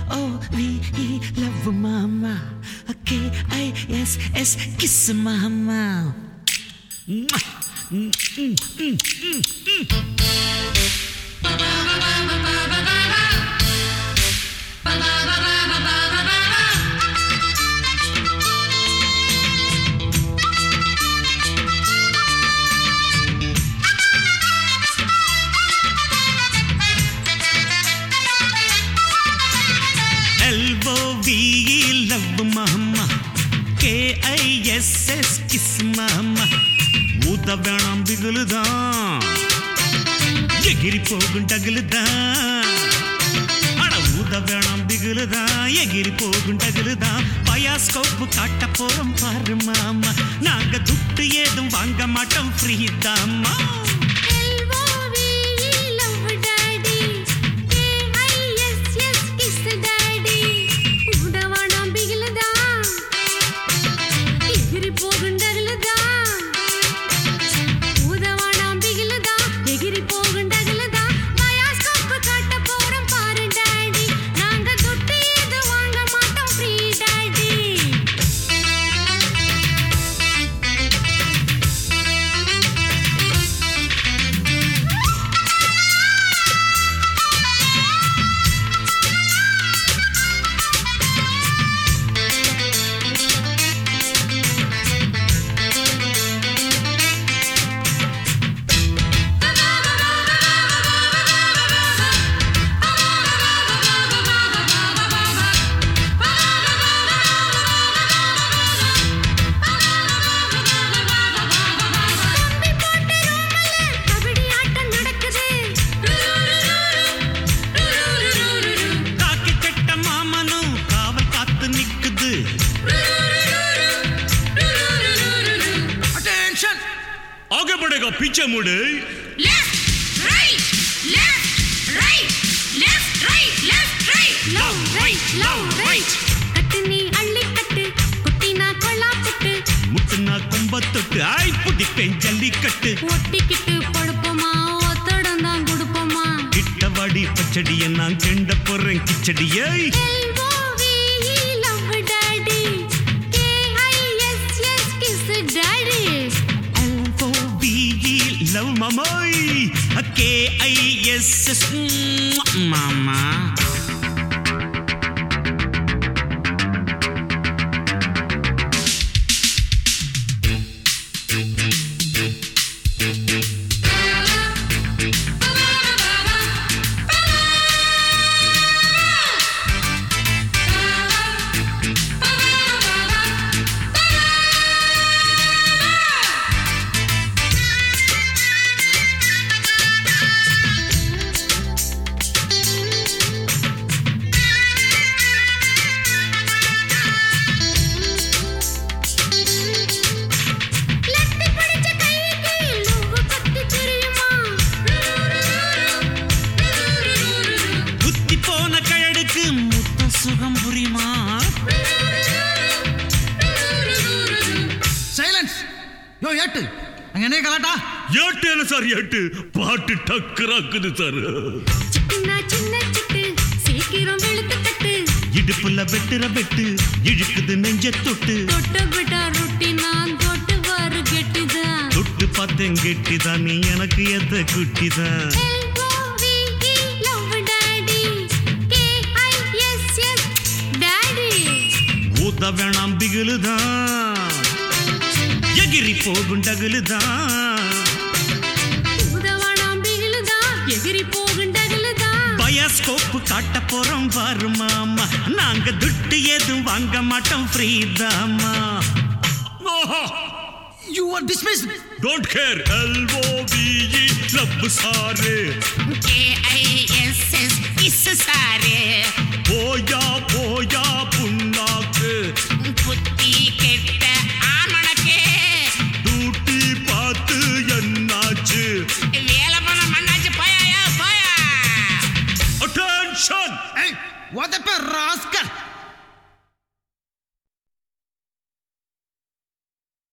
ஓ V E love மாமா K I S S kiss மாமா L O V love மாமா K I S S kiss மாமா ஊத்த வேணாம் பிகுலுதான் எகிரி போகும் டகுலுதான் அட ஊத வேணாம் பிகுலுதான் எகிரி போகும் டகுலுதான் பயாஸ்கோப்பு காட்ட போறோம் பாரு மாமா நாங்க துட்டு ஏதும் வாங்க மாட்டோம் ஃப்ரீ தாம்மா காக்கி கட்ட மாமனும் காவல் காத்து நிக்குது அட்டென்ஷன் आगे बढ़ेगा पीछे मुड़े முட்டுனா கொம்பத்தொட்டு ஆய் பிடிப்பேன் ஜல்லிக்கட்டு ஒட்டிக்கிட்டு படுப்போமா ஒத்தடம் தான் கொடுப்போமா கிட்டவாடி பச்சடிய நான் கெண்ட போறேன் கிச்சடியை L-O-V-E, love daddy. K-I-S-S, kiss daddy. L O V E love மமாய் கே ஐ எஸ் எஸ் மாமா லட்டு பிடிச்ச கைக்கு லவ்வு கத்தி தெரியுமா? புத்தி போன கழடுக்கு முத்த சுகம் புரியுமா சைலன்ஸ் யோ ஏட்டு அங்க என்ன கலாட்டா ஏட்டு என்ன சார் ஏட்டு பாட்டு டக்குறாக்குது சார் சிட்டுனா சின்ன சிட்டு, சீக்கிரம் வெளுத்து கட்டு. இடுப்புல வெட்டுற வெட்டு இழுக்குது நெஞ்ச தொட்டு தொட்டு விட்டா ரொட்டினா, தொட்டு பாரு கெட்டிதான். தொட்டு பார்த்தேன் கெட்டிதான் நீ எனக்கு எத்த குட்டிதான் L-O-V-E, love daddy. K-I-S-S, daddy. ஊத்த வேணாம் பிகுலுதான் எகிரி போகும் டகுலுதான் உதவானாம் பிகிலுதான், எகிரி போகுண்டகலுதான். பயாஸ்கோப்பு காட்ட போறோம் பாரு மாமா நாங்க துட்டு ஏதும் வாங்க மாட்டோம் ஃப்ரீ தாமா you are dismissed don't care L O V E love sir K I S S kiss சாரே ஓயா